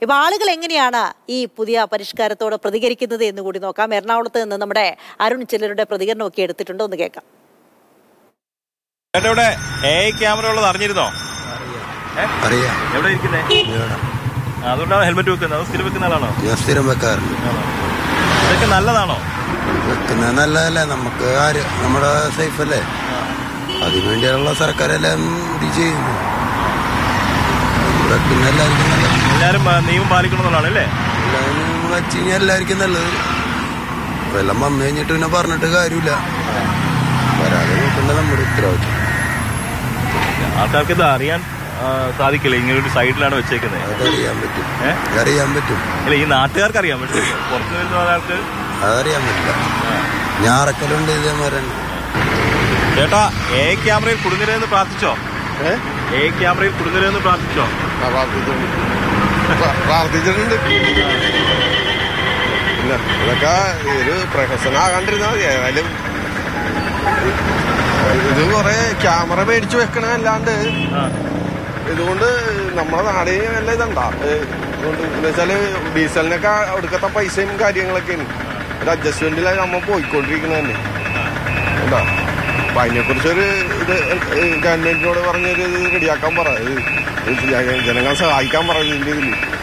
ഇപ്പൊ ആളുകൾ എങ്ങനെയാണ് ഈ പുതിയ പരിഷ്കാരത്തോട് പ്രതികരിക്കുന്നത് എന്ന് കൂടി നോക്കാം എറണാകുളത്ത് നിന്ന് നമ്മുടെ അരുൺ ചിലരുടെ പ്രതികരണമൊക്കെ എടുത്തിട്ടുണ്ട് ഒന്ന് കേൾക്കാം ചേട്ടാ ഇവിടെ എ ഐ ക്യാമറ ഉള്ളത് അറിഞ്ഞിരുന്നോ ഏ? അറിയാം എവിടെ ഇരിക്കുന്നേ ഇവിടെ. അതുകൊണ്ടാണ് ഹെൽമെറ്റ് വെക്കുന്നത് അത് സ്ഥിരം വെക്കുന്ന ആളാണോ ഞാൻ സ്ഥിരം വെക്കാറുണ്ട് ആണോ? ഇതൊക്കെ നല്ലതാണോ വെക്കുന്നത് നല്ലതല്ലേ നമുക്ക് ആര് നമ്മുടെ സേഫ് അല്ലേ അതിനുവേണ്ടിയുള്ള സർക്കാരെല്ലാം ഇത് ചെയ്യുന്നു വെക്കുന്ന എല്ലാവർക്കും നല്ലത് എല്ലാരും ആ, നിയമം പാലിക്കണമെന്നുള്ളതാണ് അല്ലേ എല്ലാവരും വെച്ച് കഴിഞ്ഞാൽ എല്ലാവർക്കും നല്ലത് വെള്ളം വന്നു കഴിഞ്ഞിട്ട് പിന്നെ പറഞ്ഞിട്ട് കാര്യമില്ല വരാതെ നോക്കേണ്ട നമ്മുടെ ഉത്തരവാദിത്വം ആൾക്കാർക്ക് ഇത് അറിയാൻ ആ, സാധിക്കില്ല ഇങ്ങനെ ഒരു സൈഡിലാണ് വെച്ചേക്കുന്നത് അതറിയാൻ പറ്റും ഏ? അതറിയാൻ പറ്റും അല്ല ഈ നാട്ടുകാർക്ക് അറിയാം പക്ഷേ പുറത്തു വരുന്ന ഒരാൾക്ക് അതറിയാൻ പറ്റില്ല ഞാറക്കലുണ്ട് ഇതേമാരെ ചേട്ടാ എ ഐ ക്യാമറയിൽ കുടുങ്ങരുതെന്ന് പ്രാർത്ഥിച്ചോ എ ഐ ക്യാമറയിൽ കുടുങ്ങരുതെന്ന് പ്രാർത്ഥിച്ചോ പ്രാർത്ഥിച്ചിട്ടുണ്ട് ഇല്ല ഇതൊക്കെ ഒരു പ്രഹസനാകാണ്ടിരുന്നാൽ മതി ഏതായാലും ഇത് കുറെ ക്യാമറ മേടിച്ചു വെക്കണല്ലാണ്ട് ആ. ഇതുകൊണ്ട് നമ്മുടെ നാടിന് നല്ല ഇതുണ്ടാ ഇതുകൊണ്ട് എന്ന് വെച്ചാല് ഡീസലിനൊക്കെ ഒടുക്കത്തെ പൈസയും കാര്യങ്ങളൊക്കെയാണ് ഒരു അഡ്ജസ്റ്റ്മെന്റിലാണ് നമ്മൾ പോയിക്കൊണ്ടിരിക്കുന്നത് തന്നെ എന്താ അപ്പൊ അതിനെക്കുറിച്ചൊരു ഇത് ഗവൺമെന്റിനോട് പറഞ്ഞൊരു ഇത് റെഡിയാക്കാൻ പറ ഇത് ജനങ്ങളെ സഹായിക്കാൻ പറ ഇതിന്റെ ഇതിൽ